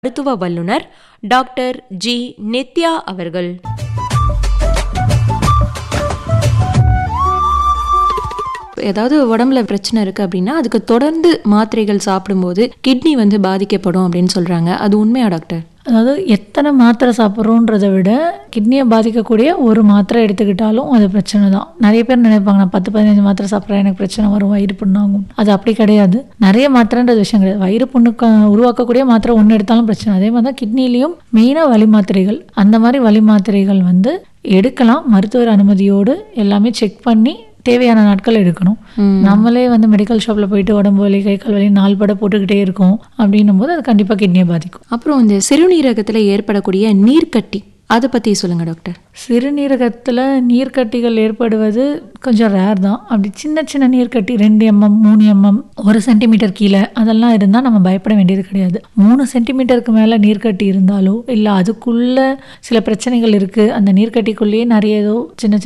மருத்துவ வல்லுனர் doctor G Nithya அவர்கள் ஏதாவது உடம்புல பிரச்சனை இருக்கு அப்படின்னா அதுக்கு தொடர்ந்து மாத்திரைகள் சாப்பிடும்போது கிட்னி வந்து பாதிக்கப்படும் அப்படின்னு சொல்றாங்க அது உண்மையா டாக்டர் அதாவது எத்தனை மாத்திரை சாப்பிட்றோன்றதை விட கிட்னியை பாதிக்கக்கூடிய ஒரு மாத்திரை எடுத்துக்கிட்டாலும் அது பிரச்சனை தான் நிறைய பேர் நினைப்பாங்க நான் பத்து பதினஞ்சு மாத்திரை சாப்பிட்றேன் எனக்கு பிரச்சனை வரும் வயிறு புண்ணாகும் அது அப்படி கிடையாது நிறைய மாத்திரைன்றது விஷயம் கிடையாது வயிறு புண்ணுக்கு உருவாக்கக்கூடிய மாத்திரை ஒன்று எடுத்தாலும் பிரச்சனை அதே மாதிரி தான் கிட்னிலையும் மெயினாக வலி மாத்திரைகள் அந்த மாதிரி வலி மாத்திரைகள் வந்து எடுக்கலாம் மருத்துவர் அனுமதியோடு எல்லாமே செக் பண்ணி தேவையான நாட்கள் எடுக்கணும் நம்மளே வந்து மெடிக்கல் ஷாப்பில் போயிட்டு உடம்பு வலி கை கால் வலி நாள் பட போட்டுக்கிட்டே இருக்கோம் அப்படின்னும் போது அது கண்டிப்பாக கிட்னியை பாதிக்கும் அப்புறம் இந்த சிறுநீரகத்துல ஏற்படக்கூடிய நீர்க்கட்டி அதை பத்தி சொல்லுங்க டாக்டர் சிறுநீரகத்தில் நீர்க்கட்டிகள் ஏற்படுவது கொஞ்சம் ரேர் தான் அப்படி சின்ன சின்ன நீர்க்கட்டி ரெண்டு எம்எம் மூணு எம்எம் ஒரு சென்டிமீட்டர் கீழே அதெல்லாம் இருந்தால் நம்ம பயப்பட வேண்டியது கிடையாது மூணு சென்டிமீட்டருக்கு மேலே நீர்க்கட்டி இருந்தாலோ இல்லை அதுக்குள்ள சில பிரச்சனைகள் இருக்குது அந்த நீர்க்கட்டிக்குள்ளேயே நிறைய ஏதோ சின்ன சின்ன